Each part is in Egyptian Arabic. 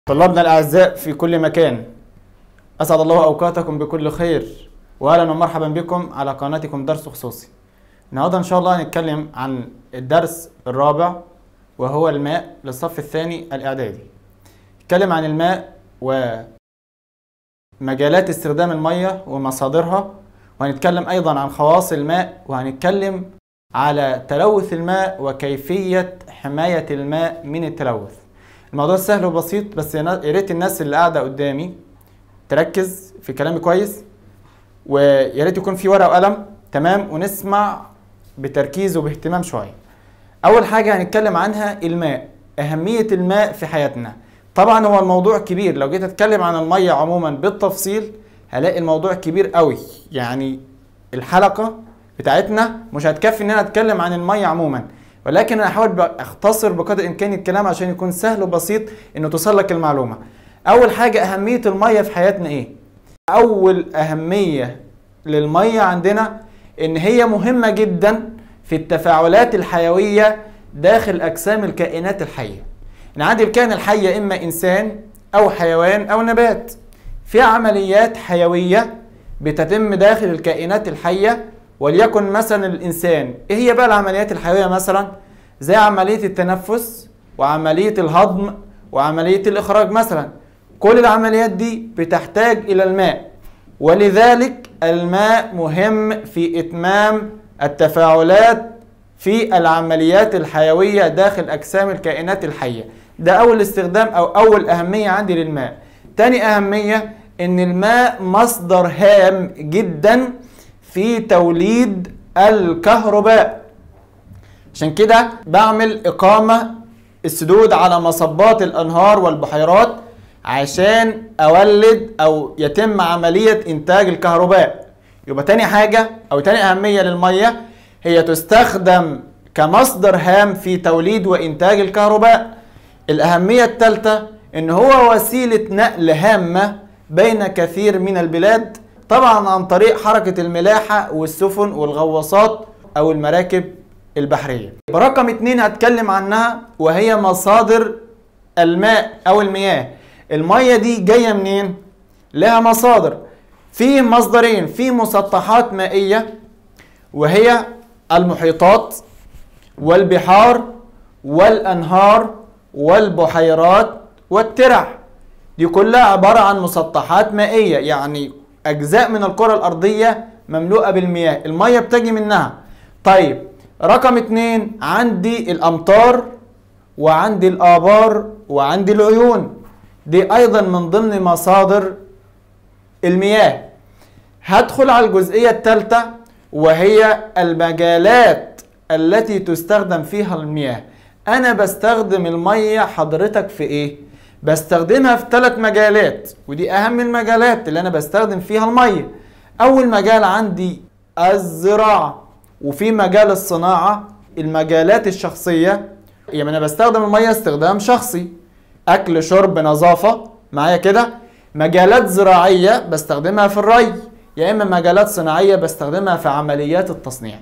طلابنا الأعزاء في كل مكان أسعد الله أوقاتكم بكل خير وأهلا ومرحبا بكم على قناتكم درس خصوصي النهارده إن شاء الله هنتكلم عن الدرس الرابع وهو الماء للصف الثاني الإعدادي نتكلم عن الماء ومجالات استخدام المية ومصادرها وهنتكلم أيضا عن خواص الماء وهنتكلم على تلوث الماء وكيفية حماية الماء من التلوث الموضوع سهل وبسيط بس يا ريت الناس اللي قاعده قدامي تركز في كلامي كويس ويا ريت يكون في ورقه وقلم تمام ونسمع بتركيز وباهتمام شويه اول حاجه هنتكلم عنها الماء اهميه الماء في حياتنا طبعا هو الموضوع كبير لو جيت اتكلم عن الميه عموما بالتفصيل هلاقي الموضوع كبير قوي يعني الحلقه بتاعتنا مش هتكفي ان انا اتكلم عن الميه عموما ولكن انا هحاول اختصر بقدر الامكان الكلام عشان يكون سهل وبسيط انه توصل لك المعلومه اول حاجه اهميه الميه في حياتنا ايه اول اهميه للميه عندنا ان هي مهمه جدا في التفاعلات الحيويه داخل اجسام الكائنات الحيه ان عندي الكائن الحي يا اما انسان او حيوان او نبات في عمليات حيويه بتتم داخل الكائنات الحيه وليكن مثلا الانسان ايه هي بقى العمليات الحيويه مثلا زي عمليه التنفس وعمليه الهضم وعمليه الاخراج مثلا كل العمليات دي بتحتاج الى الماء ولذلك الماء مهم في اتمام التفاعلات في العمليات الحيويه داخل اجسام الكائنات الحيه ده اول استخدام او اول اهميه عندي للماء تاني اهميه ان الماء مصدر هام جدا في توليد الكهرباء عشان كده بعمل إقامة السدود على مصبات الأنهار والبحيرات عشان أولد أو يتم عملية إنتاج الكهرباء يبقى تاني حاجة أو تاني أهمية للمية هي تستخدم كمصدر هام في توليد وإنتاج الكهرباء الأهمية الثالثة إن هو وسيلة نقل هامة بين كثير من البلاد طبعا عن طريق حركة الملاحة والسفن والغواصات أو المراكب البحرية رقم اتنين هتكلم عنها وهي مصادر الماء أو المياه المية دي جاية منين؟ لها مصادر في مصدرين في مسطحات مائية وهي المحيطات والبحار والأنهار والبحيرات والترع دي كلها عبارة عن مسطحات مائية يعني اجزاء من الكره الارضيه مملوءه بالمياه الميه بتجي منها طيب رقم اتنين عندي الامطار وعندي الابار وعندي العيون دي ايضا من ضمن مصادر المياه هدخل على الجزئيه الثالثه وهي المجالات التي تستخدم فيها المياه انا بستخدم الميه حضرتك في ايه بستخدمها في ثلاث مجالات ودي اهم المجالات اللي انا بستخدم فيها الميه اول مجال عندي الزراعه وفي مجال الصناعه المجالات الشخصيه يعني انا بستخدم الميه استخدام شخصي اكل شرب نظافه معايا كده مجالات زراعيه بستخدمها في الري يا اما مجالات صناعيه بستخدمها في عمليات التصنيع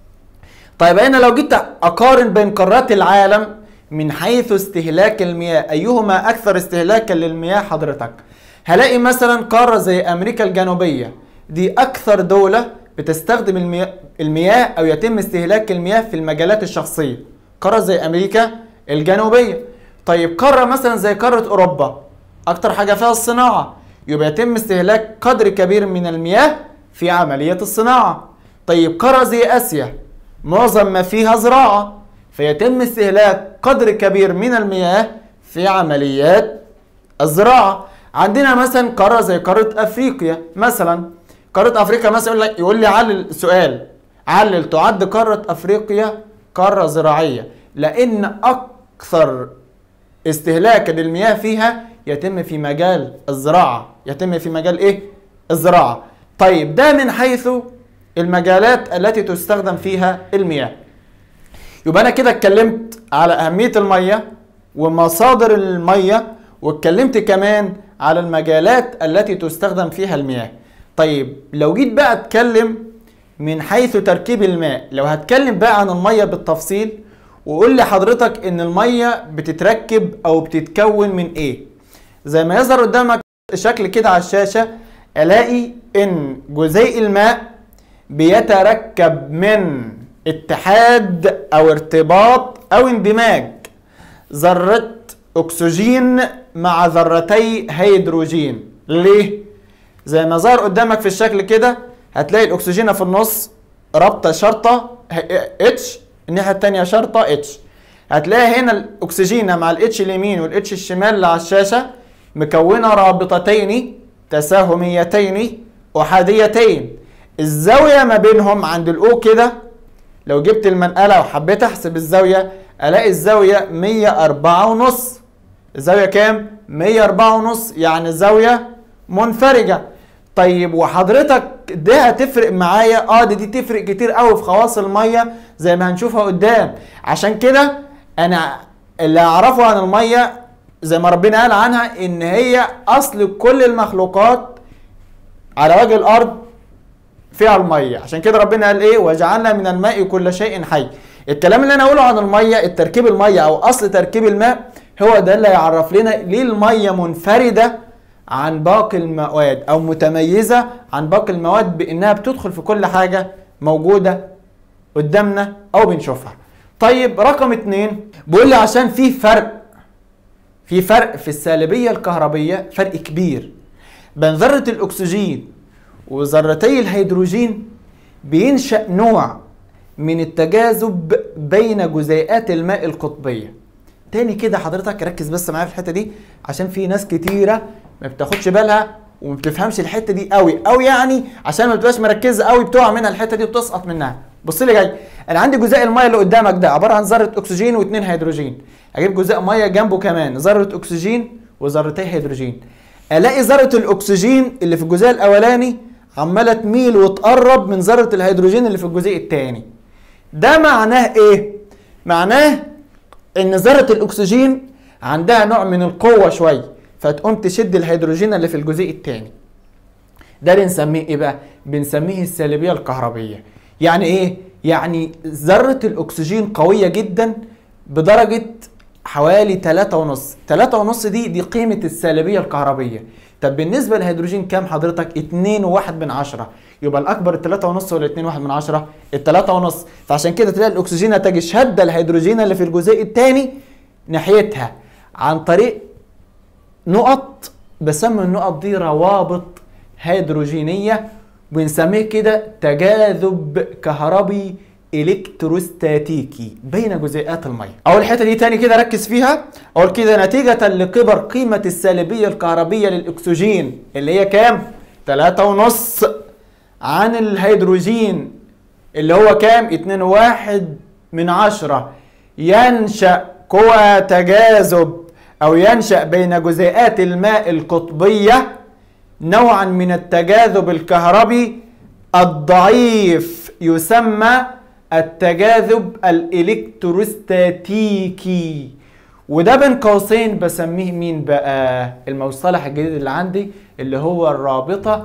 طيب انا لو جيت اقارن بين قارات العالم من حيث استهلاك المياه أيهما أكثر استهلاكا للمياه حضرتك هلاقي مثلا قارة زي أمريكا الجنوبية دي أكثر دولة بتستخدم المياه, المياه أو يتم استهلاك المياه في المجالات الشخصية قارة زي أمريكا الجنوبية طيب قارة مثلا زي قارة أوروبا أكتر حاجة فيها الصناعة يبقى يتم استهلاك قدر كبير من المياه في عملية الصناعة طيب قارة زي آسيا معظم ما فيها زراعة فيتم استهلاك قدر كبير من المياه في عمليات الزراعة عندنا مثلا قارة زي قارة أفريقيا مثلا قارة أفريقيا مثلا يقول, لك يقول لي علل سؤال علل تعد قارة أفريقيا قارة زراعية لأن أكثر استهلاكا للمياه فيها يتم في مجال الزراعة يتم في مجال إيه؟ الزراعة طيب ده من حيث المجالات التي تستخدم فيها المياه يبقى انا كده اتكلمت على اهميه الميه ومصادر الميه واتكلمت كمان على المجالات التي تستخدم فيها المياه طيب لو جيت بقى اتكلم من حيث تركيب الماء لو هتكلم بقى عن الميه بالتفصيل وقول لي حضرتك ان الميه بتتركب او بتتكون من ايه زي ما يظهر قدامك الشكل كده على الشاشة الاقي ان جزيء الماء بيتركب من اتحاد او ارتباط او اندماج ذرة اكسجين مع ذرتي هيدروجين ليه؟ زي ما ظهر قدامك في الشكل كده هتلاقي الاكسجين في النص رابطة شرطة اتش الناحية التانية شرطة اتش هتلاقي هنا الاكسجين مع الاتش اليمين والاتش الشمال اللي على الشاشة مكونة رابطتين تساهميتين احاديتين الزاوية ما بينهم عند الاو كده لو جبت المنقلة وحبيت احسب الزاوية الاقي الزاوية 104 ونص الزاوية كام؟ 104 ونص يعني زاوية منفرجة طيب وحضرتك ده هتفرق معايا اه دي, دي تفرق كتير قوي في خواص المية زي ما هنشوفها قدام عشان كده انا اللي اعرفه عن المية زي ما ربنا قال عنها ان هي اصل كل المخلوقات على وجه الارض فيها الميه عشان كده ربنا قال ايه وجعلنا من الماء كل شيء حي الكلام اللي انا اقوله عن الميه التركيب الميه او اصل تركيب الماء هو ده اللي يعرف لنا ليه الميه منفرده عن باقي المواد او متميزه عن باقي المواد بانها بتدخل في كل حاجه موجوده قدامنا او بنشوفها طيب رقم اتنين بيقول لي عشان في فرق في فرق في السالبيه الكهربيه فرق كبير بين ذره الاكسجين وذرتي الهيدروجين بينشأ نوع من التجاذب بين جزيئات الماء القطبية تاني كده حضرتك ركز بس معايا في الحتة دي عشان في ناس كتيرة ما بتاخدش بالها وما بتفهمش الحتة دي قوي او يعني عشان ما بتبقاش مركزة قوي بتقع منها الحتة دي وبتسقط منها بص لي جاي انا عندي جزيء الميه اللي قدامك ده عباره عن ذره اكسجين واثنين هيدروجين اجيب جزيء ميه جنبه كمان ذره اكسجين وذرتين هيدروجين الاقي ذره الاكسجين اللي في الجزيء الاولاني عماله تميل وتقرب من ذره الهيدروجين اللي في الجزيء الثاني ده معناه ايه معناه ان ذره الاكسجين عندها نوع من القوه شويه فتقوم تشد الهيدروجين اللي في الجزيء الثاني ده بنسميه ايه بقى بنسميه السالبيه الكهربيه يعني ايه يعني ذره الاكسجين قويه جدا بدرجه حوالي 3.5 3.5 دي دي قيمه السالبيه الكهربيه طب بالنسبه للهيدروجين كام حضرتك 2 و1 من 10 يبقى الاكبر ال 3.5 ولا 2 1 من 10 ال 3.5 فعشان كده تلاقي الاكسجين تجي شد الهيدروجين اللي في الجزيء الثاني ناحيتها عن طريق نقط بسمي النقط دي روابط هيدروجينيه بنسميه كده تجاذب كهربي الكتروستاتيكي بين جزيئات الميه اول الحته دي تاني كده ركز فيها اقول كده نتيجه لكبر قيمه السالبيه الكهربيه للاكسجين اللي هي كام 3.5 عن الهيدروجين اللي هو كام 2 واحد من عشرة ينشأ قوى تجاذب أو ينشأ بين جزيئات الماء القطبية نوعا من التجاذب الكهربي الضعيف يسمى التجاذب الإلكتروستاتيكي وده بين قوسين بسميه مين بقى المصطلح الجديد اللي عندي اللي هو الرابطة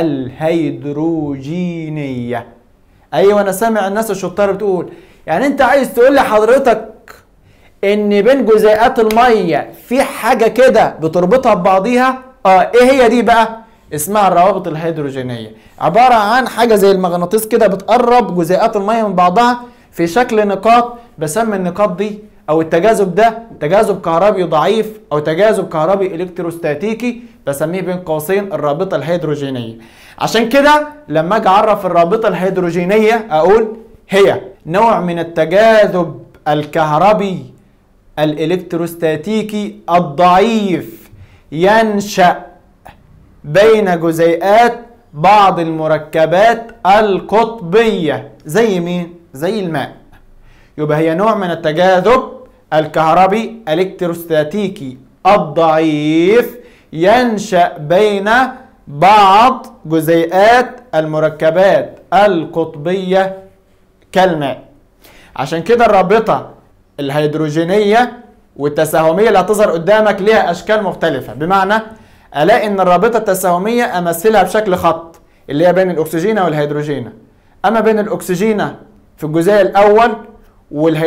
الهيدروجينية ايوه انا سامع الناس الشطار بتقول يعني انت عايز تقول لي حضرتك ان بين جزيئات الميه في حاجه كده بتربطها ببعضيها اه ايه هي دي بقى اسمها الروابط الهيدروجينيه عباره عن حاجه زي المغناطيس كده بتقرب جزيئات الميه من بعضها في شكل نقاط بسمي النقاط دي او التجاذب ده تجاذب كهربي ضعيف او تجاذب كهربي الكتروستاتيكي بسميه بين قوسين الرابطه الهيدروجينيه عشان كده لما اجي اعرف الرابطه الهيدروجينيه اقول هي نوع من التجاذب الكهربي الالكتروستاتيكي الضعيف ينشأ بين جزيئات بعض المركبات القطبية زي مين؟ زي الماء يبقى هي نوع من التجاذب الكهربي الالكتروستاتيكي الضعيف ينشأ بين بعض جزيئات المركبات القطبية كالماء عشان كده الرابطة الهيدروجينية والتساهمية اللي هتظهر قدامك ليها أشكال مختلفة بمعنى ألاقي إن الرابطة التساهمية أمثلها بشكل خط اللي هي بين الأكسجين والهيدروجين أما بين الأكسجين في الجزيء الأول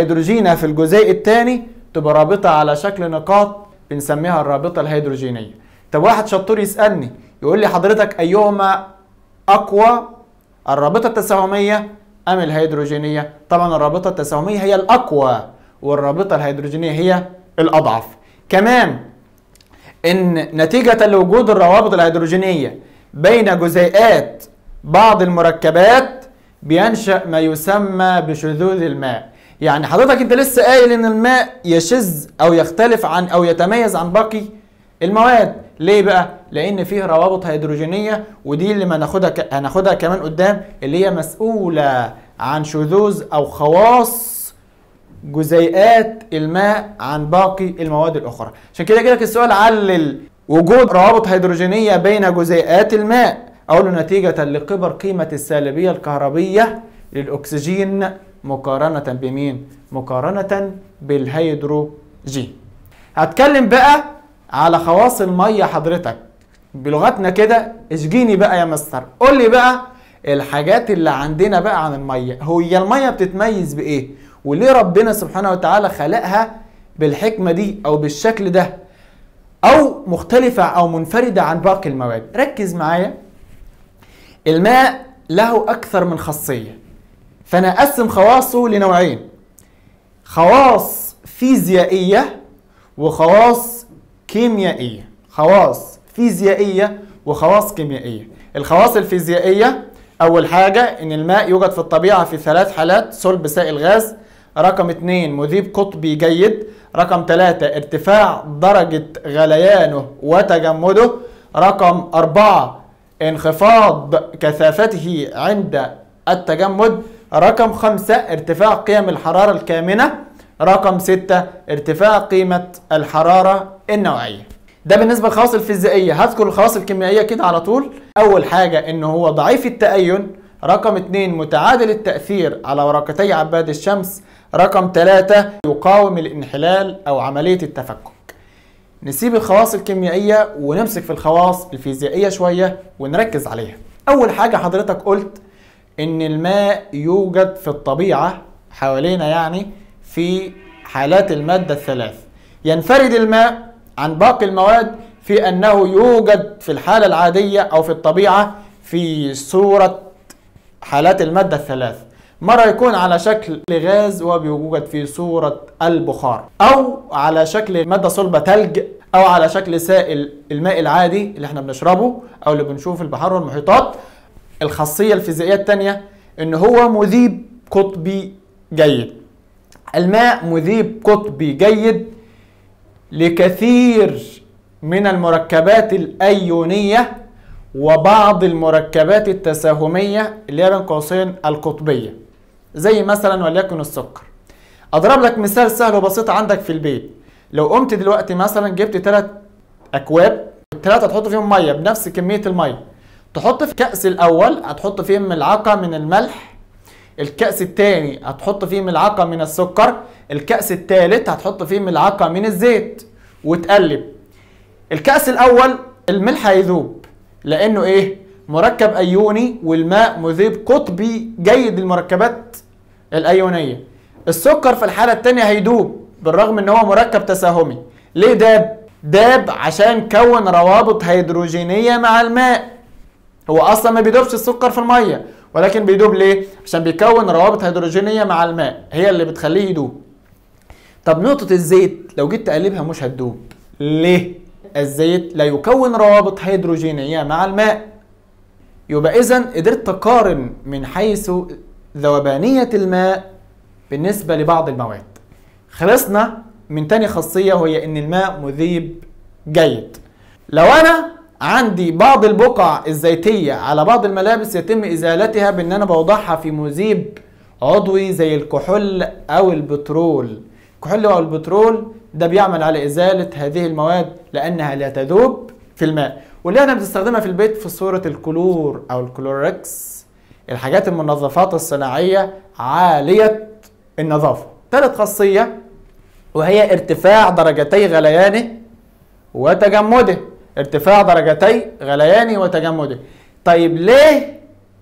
والهيدروجين في الجزيء الثاني تبقى رابطة على شكل نقاط بنسميها الرابطة الهيدروجينية طب واحد شطور يسالني يقول لي حضرتك ايهما اقوى الرابطه التساهميه ام الهيدروجينيه طبعا الرابطه التساهميه هي الاقوى والرابطه الهيدروجينيه هي الاضعف كمان ان نتيجه لوجود الروابط الهيدروجينيه بين جزيئات بعض المركبات بينشا ما يسمى بشذوذ الماء يعني حضرتك انت لسه قايل ان الماء يشذ او يختلف عن او يتميز عن باقي المواد ليه بقى لان فيه روابط هيدروجينيه ودي اللي ما ناخدها ك... هناخدها كمان قدام اللي هي مسؤوله عن شذوذ او خواص جزيئات الماء عن باقي المواد الاخرى عشان كده جالك السؤال علل وجود روابط هيدروجينيه بين جزيئات الماء اقول له نتيجه لكبر قيمه السالبيه الكهربيه للاكسجين مقارنه بمين مقارنه بالهيدروجين هتكلم بقى على خواص الميه حضرتك بلغتنا كده اشجيني بقى يا مستر قول لي بقى الحاجات اللي عندنا بقى عن الميه هي الميه بتتميز بايه وليه ربنا سبحانه وتعالى خلقها بالحكمه دي او بالشكل ده او مختلفه او منفرده عن باقي المواد ركز معايا الماء له اكثر من خاصيه فانا اقسم خواصه لنوعين خواص فيزيائيه وخواص كيميائيه خواص فيزيائيه وخواص كيميائيه الخواص الفيزيائيه اول حاجه ان الماء يوجد في الطبيعه في ثلاث حالات صلب سائل غاز رقم اثنين مذيب قطبي جيد رقم ثلاثة ارتفاع درجة غليانه وتجمده رقم أربعة انخفاض كثافته عند التجمد رقم خمسة ارتفاع قيم الحرارة الكامنة رقم ستة ارتفاع قيمة الحرارة النوعية ده بالنسبة للخواص الفيزيائية هذكر الخواص الكيميائية كده على طول أول حاجة إنه هو ضعيف التأين رقم اتنين متعادل التأثير على ورقتي عباد الشمس رقم ثلاثة يقاوم الانحلال أو عملية التفكك نسيب الخواص الكيميائية ونمسك في الخواص الفيزيائية شوية ونركز عليها أول حاجة حضرتك قلت إن الماء يوجد في الطبيعة حوالينا يعني في حالات المادة الثلاث ينفرد الماء عن باقي المواد في أنه يوجد في الحالة العادية أو في الطبيعة في صورة حالات المادة الثلاث مرة يكون على شكل غاز وبيوجد في صورة البخار أو على شكل مادة صلبة ثلج أو على شكل سائل الماء العادي اللي احنا بنشربه أو اللي بنشوفه في البحار والمحيطات الخاصية الفيزيائية الثانية إن هو مذيب قطبي جيد الماء مذيب قطبي جيد لكثير من المركبات الأيونية وبعض المركبات التساهمية اللي هي بين قوسين القطبية زي مثلا وليكن السكر اضرب لك مثال سهل وبسيط عندك في البيت لو قمت دلوقتي مثلا جبت ثلاث اكواب الثلاثه تحط فيهم ميه بنفس كميه الميه تحط في الكأس الاول هتحط فيه ملعقه من الملح الكأس الثاني هتحط فيه ملعقه من السكر الكأس الثالث هتحط فيه ملعقه من الزيت وتقلب الكأس الاول الملح هيذوب لانه ايه مركب ايوني والماء مذيب قطبي جيد المركبات الايونيه السكر في الحاله الثانيه هيدوب بالرغم ان هو مركب تساهمي ليه داب داب عشان كون روابط هيدروجينيه مع الماء هو اصلا ما بيدوبش السكر في الميه ولكن بيدوب ليه عشان بيكون روابط هيدروجينيه مع الماء هي اللي بتخليه يدوب طب نقطه الزيت لو جيت تقلبها مش هتدوب ليه الزيت لا يكون روابط هيدروجينيه مع الماء يبقى اذا قدرت تقارن من حيث ذوبانيه الماء بالنسبه لبعض المواد خلصنا من تاني خاصيه وهي ان الماء مذيب جيد لو انا عندي بعض البقع الزيتيه على بعض الملابس يتم ازالتها بان انا بوضعها في مذيب عضوي زي الكحول او البترول الكحول او البترول ده بيعمل على ازاله هذه المواد لانها لا تذوب في الماء واللي احنا بنستخدمها في البيت في صوره الكلور او الكلوركس الحاجات المنظفات الصناعيه عاليه النظافه ثالث خاصيه وهي ارتفاع درجتي غليانه وتجمده ارتفاع درجتي غليانه وتجمده طيب ليه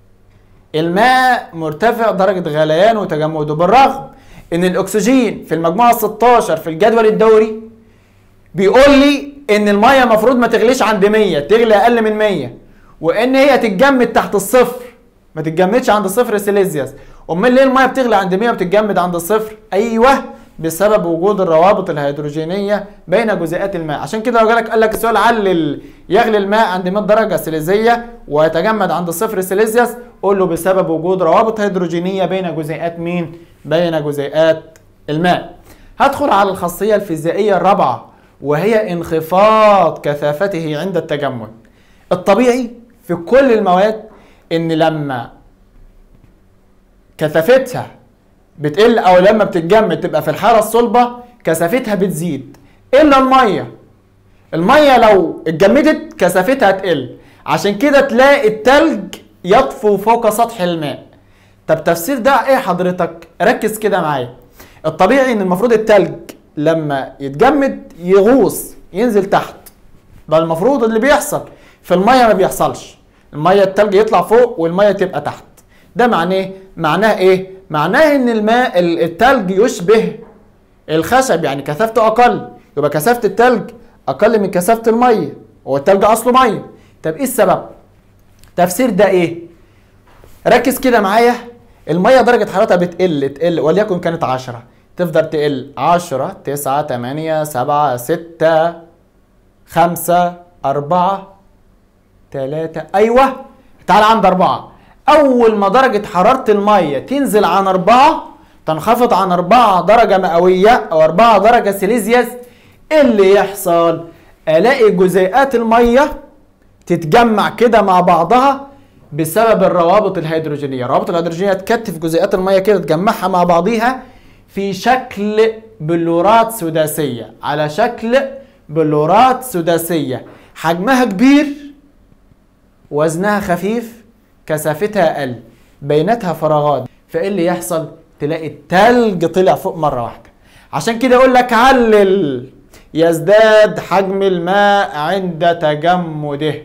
الماء مرتفع درجة غليانه وتجمده بالرغم ان الاكسجين في المجموعة 16 في الجدول الدوري بيقول لي ان الميه المفروض ما تغليش عند 100 تغلي اقل من 100 وان هي تتجمد تحت الصفر ما تتجمدش عند صفر سيليزيوس امال ليه الميه بتغلي عند 100 وبتتجمد عند الصفر ايوه بسبب وجود الروابط الهيدروجينيه بين جزيئات الماء عشان كده لو جالك قال لك السؤال علل يغلي الماء عند 100 درجه سيليزيه ويتجمد عند صفر سيليزيوس قول له بسبب وجود روابط هيدروجينيه بين جزيئات مين بين جزيئات الماء هدخل على الخاصيه الفيزيائيه الرابعه وهي انخفاض كثافته عند التجمد الطبيعي في كل المواد ان لما كثافتها بتقل او لما بتتجمد تبقى في الحاله الصلبه كثافتها بتزيد الا الميه الميه لو اتجمدت كثافتها تقل عشان كده تلاقي التلج يطفو فوق سطح الماء طب تفسير ده ايه حضرتك ركز كده معايا الطبيعي ان المفروض التلج لما يتجمد يغوص ينزل تحت ده المفروض اللي بيحصل في الميه ما بيحصلش الميه التلج يطلع فوق والميه تبقى تحت ده معناه معناه ايه معناه ان الماء التلج يشبه الخشب يعني كثافته اقل يبقى كثافه التلج اقل من كثافه الميه هو التلج اصله ميه طب ايه السبب تفسير ده ايه ركز كده معايا الميه درجه حرارتها بتقل تقل وليكن كانت 10 تفضل تقل 10 9 8 7 6 5 4 3 ايوه تعال عند 4 اول ما درجه حراره الميه تنزل عن 4 تنخفض عن 4 درجه مئويه او 4 درجه سيليزيوس ايه اللي يحصل الاقي جزيئات الميه تتجمع كده مع بعضها بسبب الروابط الهيدروجينيه الروابط الهيدروجينيه تكتف جزيئات الميه كده تجمعها مع بعضيها في شكل بلورات سداسيه على شكل بلورات سداسيه حجمها كبير وزنها خفيف كثافتها اقل بيناتها فراغات فايه اللي يحصل تلاقي التلج طلع فوق مره واحده عشان كده اقول لك علل يزداد حجم الماء عند تجمده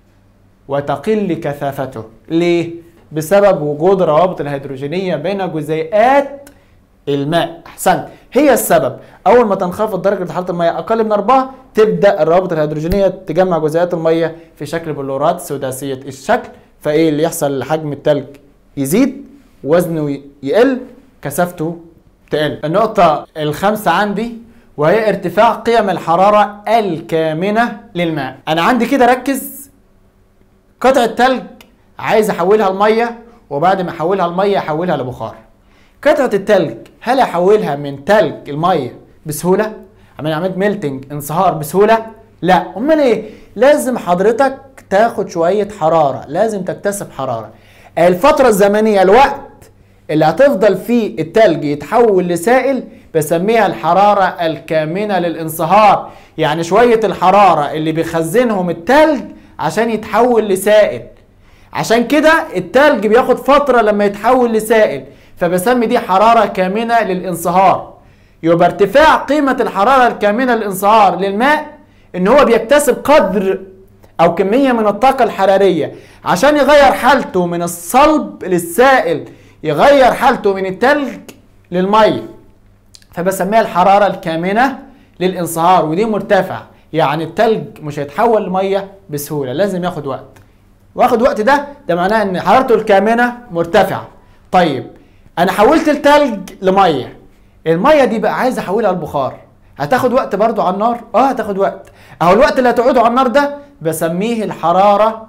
وتقل كثافته ليه بسبب وجود روابط الهيدروجينيه بين جزيئات الماء احسنت هي السبب اول ما تنخفض درجه حراره الميه اقل من 4 تبدا الروابط الهيدروجينيه تجمع جزيئات الميه في شكل بلورات سداسيه الشكل فايه اللي يحصل حجم التلج يزيد وزنه يقل كثافته تقل النقطه الخامسه عندي وهي ارتفاع قيم الحراره الكامنه للماء انا عندي كده ركز قطعه تلج عايز احولها لميه وبعد ما احولها لميه احولها لبخار قطعه التلج هل احولها من تلج الميه بسهوله اعمل عمليه ميلتنج انصهار بسهوله لا امال ايه لازم حضرتك تاخد شويه حراره لازم تكتسب حراره الفتره الزمنيه الوقت اللي هتفضل فيه التلج يتحول لسائل بسميها الحراره الكامنه للانصهار يعني شويه الحراره اللي بيخزنهم التلج عشان يتحول لسائل عشان كده التلج بياخد فتره لما يتحول لسائل فبسمي دي حراره كامنه للانصهار يبقى ارتفاع قيمه الحراره الكامنه للانصهار للماء ان هو بيكتسب قدر او كميه من الطاقه الحراريه عشان يغير حالته من الصلب للسائل يغير حالته من التلج للميه فبسميها الحراره الكامنه للانصهار ودي مرتفعه يعني التلج مش هيتحول لميه بسهوله لازم ياخد وقت واخد وقت ده ده معناه ان حرارته الكامنه مرتفعه طيب انا حولت التلج لميه الميه دي بقى عايز احولها لبخار هتاخد وقت برضو على النار اه هتاخد وقت اهو الوقت اللي هتقعده على النار ده بسميه الحراره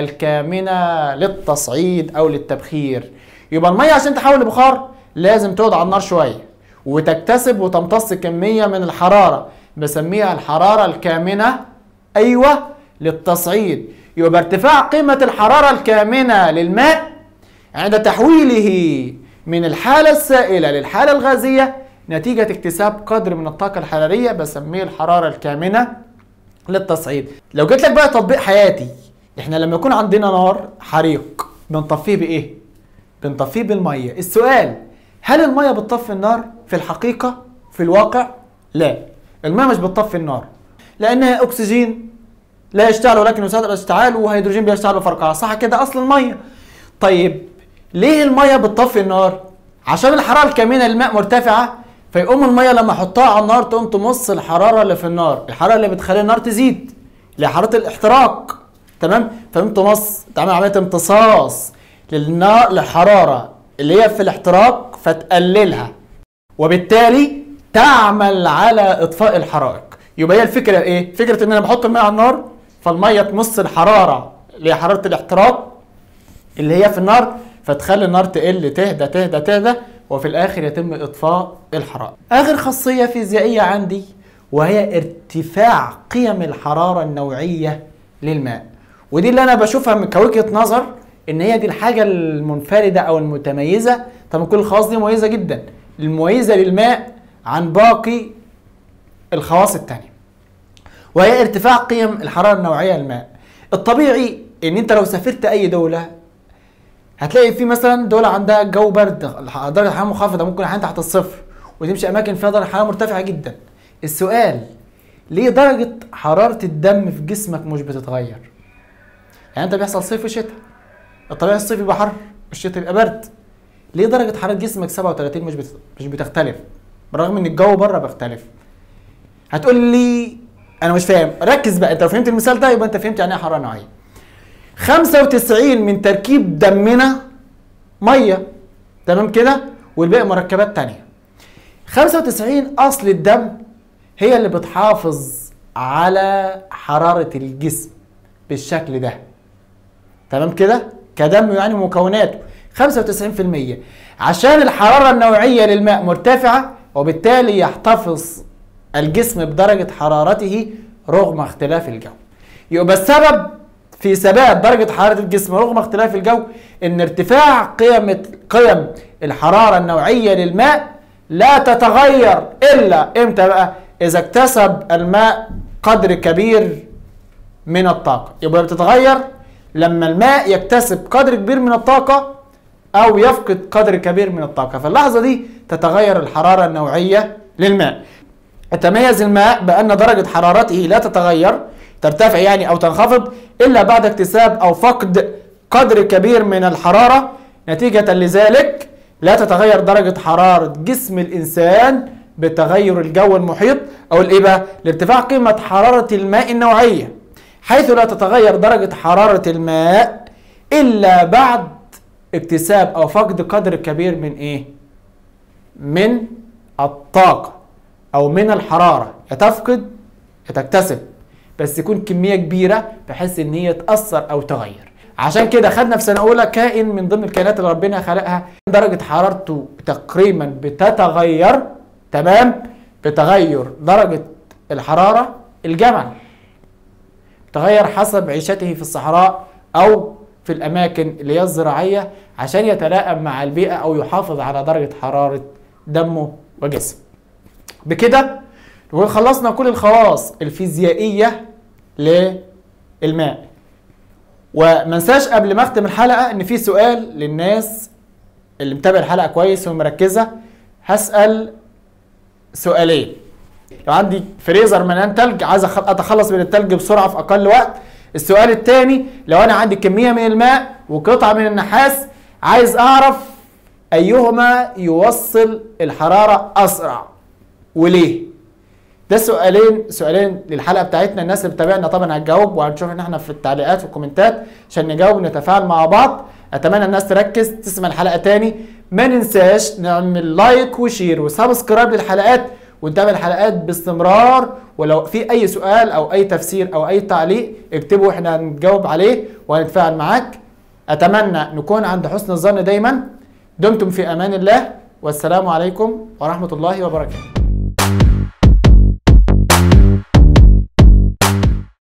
الكامنه للتصعيد او للتبخير يبقى الميه عشان تحول لبخار لازم تقعد على النار شويه وتكتسب وتمتص كميه من الحراره بسميها الحراره الكامنه ايوه للتصعيد يبقى ارتفاع قيمه الحراره الكامنه للماء عند تحويله من الحالة السائلة للحالة الغازية نتيجة اكتساب قدر من الطاقة الحرارية بسميه الحرارة الكامنة للتصعيد لو جيت لك بقى تطبيق حياتي احنا لما يكون عندنا نار حريق بنطفيه بايه بنطفيه بالمية السؤال هل المية بتطفي النار في الحقيقة في الواقع لا المية مش بتطفي النار لانها اكسجين لا يشتعل ولكن يساعد الاشتعال وهيدروجين بيشتعل بفرقعة صح كده اصل المية طيب ليه الميه بتطفي النار عشان الحراره الكامنه للماء مرتفعه فيقوم الميه لما احطها على النار تقوم تمص الحراره اللي في النار الحراره اللي بتخلي النار تزيد اللي هي حراره الاحتراق تمام فقوم تمص تعمل عمليه امتصاص للنار للحراره اللي هي في الاحتراق فتقللها وبالتالي تعمل على اطفاء الحرائق يبقى هي الفكره ايه فكره ان انا بحط الميه على النار فالميه تمص الحراره اللي هي حراره الاحتراق اللي هي في النار فتخلي النار تقل تهدى تهدى تهدى وفي الاخر يتم اطفاء الحرائق اخر خاصيه فيزيائيه عندي وهي ارتفاع قيم الحراره النوعيه للماء ودي اللي انا بشوفها من كوجهه نظر ان هي دي الحاجه المنفرده او المتميزه طبعا كل الخواص دي مميزه جدا المميزه للماء عن باقي الخواص التانية وهي ارتفاع قيم الحراره النوعيه للماء الطبيعي ان انت لو سافرت اي دوله هتلاقي في مثلا دولة عندها جو برد درجة الحرارة منخفضة ممكن أحيانا تحت الصفر وتمشي أماكن فيها درجة حرارة مرتفعة جدا. السؤال ليه درجة حرارة الدم في جسمك مش بتتغير؟ يعني أنت بيحصل صيف وشتاء. الطبيعي الصيف يبقى حر الشتاء يبقى برد. ليه درجة حرارة جسمك 37 مش بت... مش بتختلف؟ بالرغم إن الجو بره بيختلف. هتقول لي أنا مش فاهم، ركز بقى أنت لو فهمت المثال ده يبقى أنت فهمت يعني إيه حرارة نوعية. 95 من تركيب دمنا ميه تمام كده والباقي مركبات تانية 95 اصل الدم هي اللي بتحافظ على حرارة الجسم بالشكل ده تمام كده كدم يعني مكوناته 95% عشان الحرارة النوعية للماء مرتفعة وبالتالي يحتفظ الجسم بدرجة حرارته رغم اختلاف الجو يبقى السبب في ثبات درجة حرارة الجسم رغم اختلاف الجو ان ارتفاع قيم قيم الحرارة النوعية للماء لا تتغير الا امتى بقى اذا اكتسب الماء قدر كبير من الطاقة يبقى بتتغير لما الماء يكتسب قدر كبير من الطاقة او يفقد قدر كبير من الطاقة في اللحظة دي تتغير الحرارة النوعية للماء يتميز الماء بأن درجة حرارته لا تتغير ترتفع يعني أو تنخفض إلا بعد اكتساب أو فقد قدر كبير من الحرارة نتيجة لذلك لا تتغير درجة حرارة جسم الإنسان بتغير الجو المحيط أو الإيه بقى؟ لارتفاع قيمة حرارة الماء النوعية حيث لا تتغير درجة حرارة الماء إلا بعد اكتساب أو فقد قدر كبير من إيه؟ من الطاقة أو من الحرارة يا تفقد يا تكتسب بس يكون كميه كبيره بحيث ان هي تاثر او تغير عشان كده خدنا في سنه اولى كائن من ضمن الكائنات اللي ربنا خلقها درجه حرارته تقريبا بتتغير تمام بتغير درجه الحراره الجمل تغير حسب عيشته في الصحراء او في الاماكن اللي هي الزراعيه عشان يتلائم مع البيئه او يحافظ على درجه حراره دمه وجسمه بكده نكون خلصنا كل الخواص الفيزيائيه للماء وما انساش قبل ما اختم الحلقه ان في سؤال للناس اللي متابع الحلقه كويس ومركزه هسال سؤالين لو عندي فريزر مليان تلج عايز اتخلص من التلج بسرعه في اقل وقت السؤال الثاني لو انا عندي كميه من الماء وقطعه من النحاس عايز اعرف ايهما يوصل الحراره اسرع وليه ده سؤالين سؤالين للحلقه بتاعتنا الناس اللي بتتابعنا طبعا هتجاوب وهنشوف ان احنا في التعليقات في الكومنتات عشان نجاوب ونتفاعل مع بعض اتمنى الناس تركز تسمع الحلقه تاني ما ننساش نعمل لايك وشير وسبسكرايب للحلقات ونتابع الحلقات باستمرار ولو في اي سؤال او اي تفسير او اي تعليق اكتبه احنا هنجاوب عليه وهنتفاعل معاك اتمنى نكون عند حسن الظن دايما دمتم في امان الله والسلام عليكم ورحمه الله وبركاته